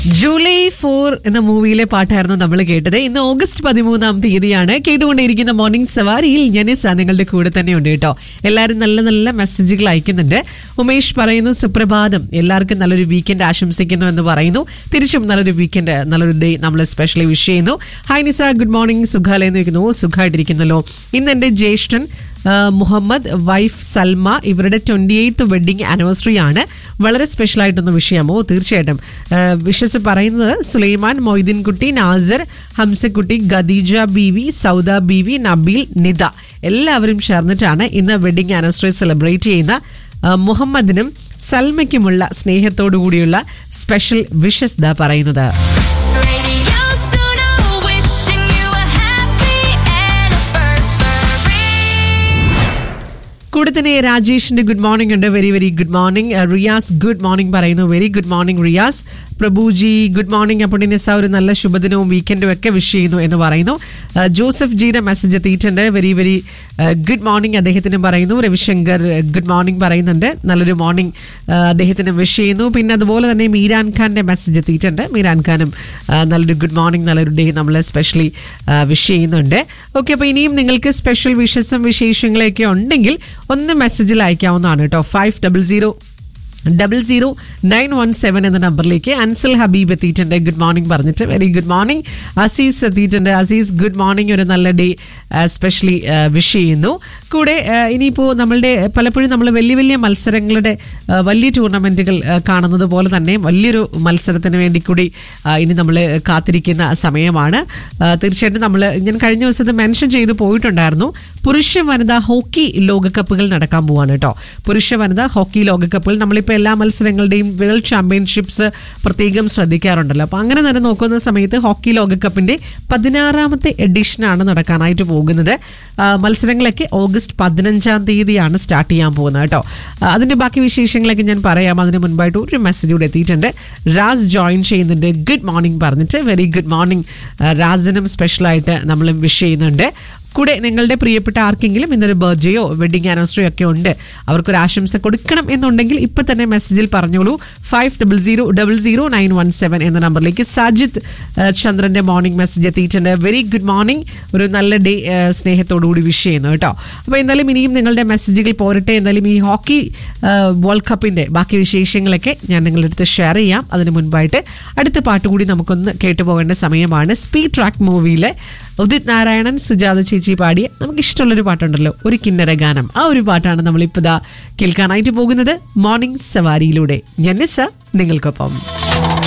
July four എന്ന മൂവിയിലെ പാട്ടായിരുന്നു നമ്മൾ കേട്ടത് ഇന്ന് ഓഗസ്റ്റ് പതിമൂന്നാം തീയതിയാണ് കേട്ടുകൊണ്ടിരിക്കുന്ന മോർണിംഗ് സവാരിയിൽ ജനിസ നിങ്ങളുടെ കൂടെ തന്നെ ഉണ്ട് കേട്ടോ എല്ലാവരും നല്ല നല്ല മെസ്സേജുകൾ അയക്കുന്നുണ്ട് ഉമേഷ് പറയുന്നു സുപ്രഭാതം എല്ലാവർക്കും നല്ലൊരു വീക്കെൻഡ് ആശംസിക്കുന്നു എന്ന് പറയുന്നു തിരിച്ചും നല്ലൊരു വീക്കെൻഡ് നല്ലൊരു ഡേ നമ്മൾ സ്പെഷ്യലി വിഷ് ചെയ്യുന്നു ഹായ് നിസ ഗുഡ് മോർണിംഗ് സുഖാലേ എന്ന് വെക്കുന്നു സുഖമായിട്ടിരിക്കുന്നല്ലോ ഇന്ന് എൻ്റെ ജ്യേഷ്ഠൻ ആ, മുഹമ്മദ് വൈഫ് സൽമ ഇവരുടെ ട്വന്റി എയ്ത്ത് വെഡിങ് ആനിവേഴ്സറി ആണ് വളരെ സ്പെഷ്യൽ ആയിട്ടൊന്ന് വിഷയമോ തീർച്ചയായിട്ടും വിഷസ് പറയുന്നത് സുലൈമാൻ മൊയ്തീൻ കുട്ടി നാസർ ഹംസക്കുട്ടി ഖദീജ ബീവി സൗദ ബീവി നബീൽ നിത എല്ലാവരും ചേർന്നിട്ടാണ് ഇന്ന് വെഡിങ് ആനിവേഴ്സറി സെലിബ്രേറ്റ് ചെയ്യുന്ന ആ, മുഹമ്മദിനും സൽമയ്ക്കുമുള്ള സ്നേഹത്തോടു കൂടിയുള്ള സ്പെഷ്യൽ വിഷസ് ദ പറയുന്നത് Radio Suno, wishing you a happy anniversary. കൂടെ തന്നെ രാജേഷിന്റെ ഗുഡ് മോർണിംഗ് ഉണ്ട് very very good morning Riyas good morning പറയുന്നു very good morning Riyas Prabhuji good morning അപ്പോൾ നിസ ഒരു നല്ല ശുഭദിനവും വീക്കെൻഡും ഒക്കെ വിഷ് ചെയ്യുന്നു എന്ന് പറയുന്നു ആ, ജോസഫ് ജിയുടെ മെസ്സേജ് എത്തിയിട്ടുണ്ട് വെരി വെരി ഗുഡ് മോർണിംഗ് അദ്ദേഹത്തിന് പറയുന്നു രവിശങ്കർ ഗുഡ് മോർണിംഗ് പറയുന്നുണ്ട് നല്ലൊരു മോർണിംഗ് അദ്ദേഹത്തിന് വിഷ് ചെയ്യുന്നു പിന്നെ അതുപോലെ തന്നെ മീരാൻ ഖാന്റെ മെസ്സേജ് എത്തിയിട്ടുണ്ട് മീരാൻ ഖാനും ആ, നല്ലൊരു ഗുഡ് മോർണിംഗ് നല്ലൊരു ഡേ നമ്മൾ സ്പെഷ്യലി വിഷ് ചെയ്യുന്നുണ്ട് ഓക്കെ അപ്പോൾ ഇനിയും നിങ്ങൾക്ക് സ്പെഷ്യൽ വിഷസും വിശേഷങ്ങളൊക്കെ ഉണ്ടെങ്കിൽ ഒന്ന് മെസ്സേജിൽ അയക്കാവുന്നതാണ് കേട്ടോ five double zero double zero nine one seven എന്ന നമ്പറിലേക്ക് അൻസൽ ഹബീബ് എത്തിയിട്ടുണ്ട് ഗുഡ് മോർണിംഗ് പറഞ്ഞിട്ട് വെരി ഗുഡ് മോർണിംഗ് അസീസ് എത്തിയിട്ടുണ്ട് അസീസ് ഗുഡ് മോർണിംഗ് ഒരു നല്ല ഡേ സ്പെഷ്യലി വിഷ് ചെയ്യുന്നു കൂടെ ആ, ഇനിയിപ്പോൾ നമ്മളുടെ പലപ്പോഴും നമ്മൾ വലിയ വലിയ മത്സരങ്ങളുടെ ആ, വലിയ ടൂർണമെൻറ്റുകൾ കാണുന്നത് പോലെ തന്നെ വലിയൊരു മത്സരത്തിന് വേണ്ടി കൂടി ആ, ഇനി നമ്മൾ കാത്തിരിക്കുന്ന സമയമാണ് ആ, തീർച്ചയായിട്ടും നമ്മൾ ഞാൻ കഴിഞ്ഞ ദിവസത്തെ മെൻഷൻ ചെയ്ത് പോയിട്ടുണ്ടായിരുന്നു പുരുഷ വനിതാ ഹോക്കി ലോകകപ്പുകൾ നടക്കാൻ പോവാണ് കേട്ടോ പുരുഷ വനിതാ ഹോക്കി ലോകകപ്പുകൾ നമ്മളിപ്പോൾ എല്ലാ മത്സരങ്ങളുടെയും വേൾഡ് ചാമ്പ്യൻഷിപ്സ് പ്രത്യേകം ശ്രദ്ധിക്കാറുണ്ടല്ലോ അപ്പോൾ അങ്ങനെ തന്നെ നോക്കുന്ന സമയത്ത് ഹോക്കി ലോകകപ്പിന്റെ പതിനാറാമത്തെ എഡിഷനാണ് നടക്കാനായിട്ട് പോകുന്നത് ആ, മത്സരങ്ങളൊക്കെ ഓഗസ്റ്റ് പതിനഞ്ചാം തീയതിയാണ് സ്റ്റാർട്ട് ചെയ്യാൻ പോകുന്നത് കേട്ടോ ആ, അതിന്റെ ബാക്കി വിശേഷങ്ങളൊക്കെ ഞാൻ പറയാം അതിന് മുൻപായിട്ട് ഒരു മെസ്സേജ് കൂടെ എത്തിയിട്ടുണ്ട് റാസ് ജോയിൻ ചെയ്യുന്നുണ്ട് ഗുഡ് മോർണിംഗ് പറഞ്ഞിട്ട് വെരി ഗുഡ് മോർണിംഗ് റാസിനും സ്പെഷ്യലായിട്ട് നമ്മളും വിഷ് ചെയ്യുന്നുണ്ട് കൂടെ നിങ്ങളുടെ പ്രിയപ്പെട്ട ആർക്കെങ്കിലും ഇന്നൊരു ബർത്ത്ഡേയോ വെഡിങ് ആനിവേഴ്സറിയോ ഒക്കെ ഉണ്ട് അവർക്കൊരു ആശംസ കൊടുക്കണം എന്നുണ്ടെങ്കിൽ ഇപ്പൊ തന്നെ മെസ്സേജിൽ പറഞ്ഞോളൂ five double zero double zero nine one seven എന്ന നമ്പറിലേക്ക് സാജിദ് ആ, ചന്ദ്രന്റെ മോർണിംഗ് മെസ്സേജ് എത്തിയിട്ടുണ്ട് വെരി ഗുഡ് മോർണിംഗ് ഒരു നല്ല ഡേ സ്നേഹത്തോടു കൂടി വിഷ് ചെയ്യുന്നു കേട്ടോ അപ്പോൾ എന്തായാലും ഇനിയും നിങ്ങളുടെ മെസ്സേജുകൾ പോരട്ടെ എന്തായാലും ഈ ഹോക്കി വേൾഡ് കപ്പിന്റെ ബാക്കി വിശേഷങ്ങളൊക്കെ ഞാൻ നിങ്ങളുടെ അടുത്ത് ഷെയർ ചെയ്യാം അതിന് മുൻപായിട്ട് അടുത്ത പാട്ട് കൂടി നമുക്കൊന്ന് കേട്ടു പോകേണ്ട സമയമാണ് സ്പീഡ് ട്രാക്ക് മൂവിയിലെ ഉദിത് നാരായണൻ സുജാത ചേച്ചി പാടിയ നമുക്ക് ഇഷ്ടമുള്ളൊരു പാട്ടുണ്ടല്ലോ ഒരു കിന്നര ഗാനം ആ ഒരു പാട്ടാണ് നമ്മളിപ്പോൾ ദാ കേൾക്കാനായിട്ട് പോകുന്നത് മോർണിംഗ് സവാരിയിലൂടെ ഞാൻ നിസ്സ നിങ്ങൾക്കൊപ്പം